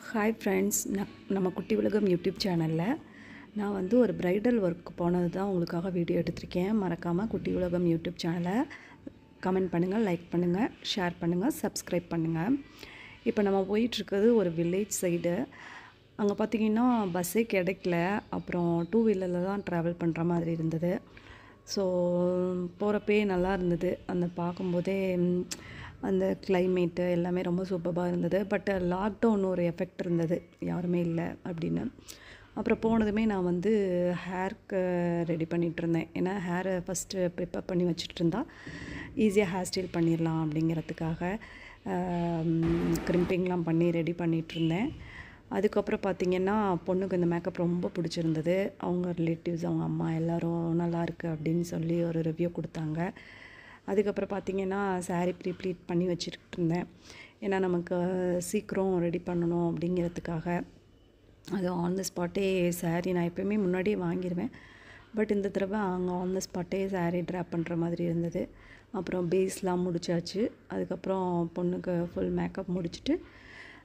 hi friends நான் நம்ம குட்டி உலகம் யூடியூப் சேனலில் நான் வந்து ஒரு ப்ரைடல் ஒர்க் போனது தான் உங்களுக்காக வீடியோ எடுத்திருக்கேன் மறக்காமல் குட்டி உலகம் யூடியூப் சேனலை கமெண்ட் பண்ணுங்கள் லைக் பண்ணுங்கள் ஷேர் பண்ணுங்கள் சப்ஸ்கிரைப் பண்ணுங்கள் இப்போ நம்ம போயிட்டுருக்கிறது ஒரு வில்லேஜ் சைடு அங்கே பார்த்தீங்கன்னா பஸ்ஸே கிடைக்கல அப்புறம் டூ வீலரில் தான் ட்ராவல் பண்ணுற மாதிரி இருந்தது ஸோ போகிறப்பே நல்லா இருந்தது அந்த பார்க்கும்போதே ம், அந்த கிளைமேட்டு எல்லாமே ரொம்ப சூப்பராக இருந்தது பட் லாக்டவுன் ஒரு எஃபெக்ட் இருந்தது யாருமே இல்லை அப்படின்னு அப்புறம் போனதுமே நான் வந்து ஹேர்க்கு ரெடி பண்ணிகிட்டு இருந்தேன் ஏன்னா ஹேரை ஃபஸ்ட்டு ப்ரிப்பேர் பண்ணி வச்சுட்டு இருந்தா ஈஸியாக ஹேர் ஸ்டைல் பண்ணிடலாம் அப்படிங்கிறதுக்காக க்ரிம்பிங்லாம் பண்ணி ரெடி பண்ணிகிட்டு இருந்தேன் அதுக்கப்புறம் பார்த்திங்கன்னா பொண்ணுக்கு இந்த மேக்கப் ரொம்ப பிடிச்சிருந்தது அவங்க ரிலேட்டிவ்ஸ் அவங்க அம்மா எல்லோரும் நல்லா இருக்கு அப்படின்னு சொல்லி ஒரு ரிவ்யூ கொடுத்தாங்க அதுக்கப்புறம் பார்த்திங்கன்னா saree ப்ரீ ப்ளீட் பண்ணி வச்சுட்டு இருந்தேன் ஏன்னா நமக்கு சீக்கிரம் ரெடி பண்ணணும் அப்படிங்கிறதுக்காக அது ஆன் த ஸ்பாட்டே saree நான் எப்பயுமே முன்னாடியே வாங்கிடுவேன் பட் இந்த தடவை அங்கே ஆன் த ஸ்பாட்டே saree ட்ராப் பண்ணுற மாதிரி இருந்தது அப்புறம் பேஸ்லாம் முடிச்சாச்சு அதுக்கப்புறம் பொண்ணுக்கு ஃபுல் மேக்கப் முடிச்சுட்டு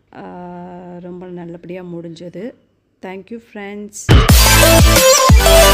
ஆஹ், ரொம்ப நல்லபடியாக முடிஞ்சது தேங்க்யூ ஃப்ரெண்ட்ஸ்